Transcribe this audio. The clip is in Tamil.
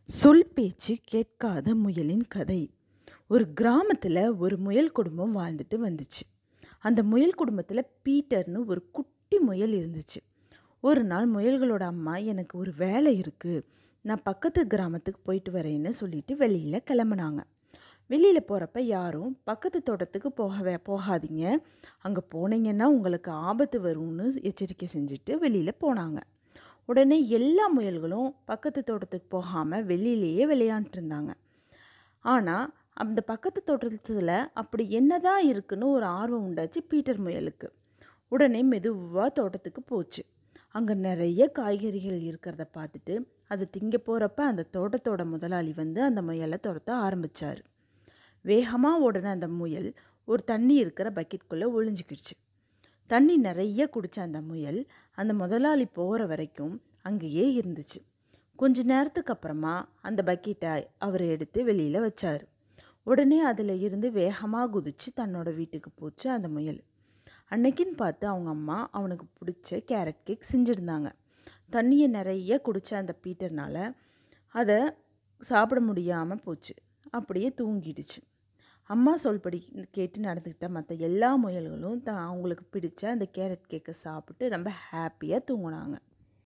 சொல் பேச்சு கேட்காத முயலின் கதை ஒரு கிராமத்தில் ஒரு முயல் குடும்பம் வாழ்ந்துட்டு வந்துச்சு அந்த முயல் குடும்பத்தில் பீட்டர்னு ஒரு குட்டி முயல் இருந்துச்சு ஒரு நாள் முயல்களோட அம்மா எனக்கு ஒரு வேலை இருக்குது நான் பக்கத்து கிராமத்துக்கு போயிட்டு வரேன்னு சொல்லிட்டு வெளியில் கிளம்புனாங்க வெளியில் போகிறப்ப யாரும் பக்கத்து தோட்டத்துக்கு போகவே போகாதீங்க அங்கே போனீங்கன்னா உங்களுக்கு ஆபத்து வரும்னு எச்சரிக்கை செஞ்சுட்டு வெளியில் போனாங்க உடனே எல்லா முயல்களும் பக்கத்து தோட்டத்துக்கு போகாமல் வெளியிலேயே விளையாண்டுட்டு இருந்தாங்க ஆனால் அந்த பக்கத்து தோட்டத்தில் அப்படி என்னதான் இருக்குன்னு ஒரு ஆர்வம் உண்டாச்சு பீட்டர் முயலுக்கு உடனே மெதுவாக தோட்டத்துக்கு போச்சு அங்கே நிறைய காய்கறிகள் இருக்கிறத பார்த்துட்டு அது திங்க போகிறப்ப அந்த தோட்டத்தோட முதலாளி வந்து அந்த முயலை துரத்த ஆரம்பித்தார் வேகமாக ஓடின அந்த முயல் ஒரு தண்ணி இருக்கிற பக்கெட்குள்ளே ஒளிஞ்சிக்கிடுச்சு தண்ணி நிறைய குடித்த அந்த முயல் அந்த முதலாளி போகிற வரைக்கும் அங்கேயே இருந்துச்சு கொஞ்ச நேரத்துக்கு அப்புறமா அந்த பக்கெட்டை அவர் எடுத்து வெளியில் வச்சார் உடனே அதில் இருந்து வேகமாக குதிச்சு தன்னோட வீட்டுக்கு போச்சு அந்த முயல் அன்னைக்குன்னு பார்த்து அவங்க அம்மா அவனுக்கு பிடிச்ச கேரட் கேக் செஞ்சுருந்தாங்க தண்ணியை நிறைய குடித்த அந்த பீட்டர்னால் அதை சாப்பிட முடியாமல் போச்சு அப்படியே தூங்கிடுச்சு அம்மா சொல்படி கேட்டு நடந்துக்கிட்ட மற்ற எல்லா முயல்களும் த அவங்களுக்கு பிடிச்ச அந்த கேரட் கேக்கை சாப்பிட்டு ரொம்ப ஹாப்பியாக தூங்குனாங்க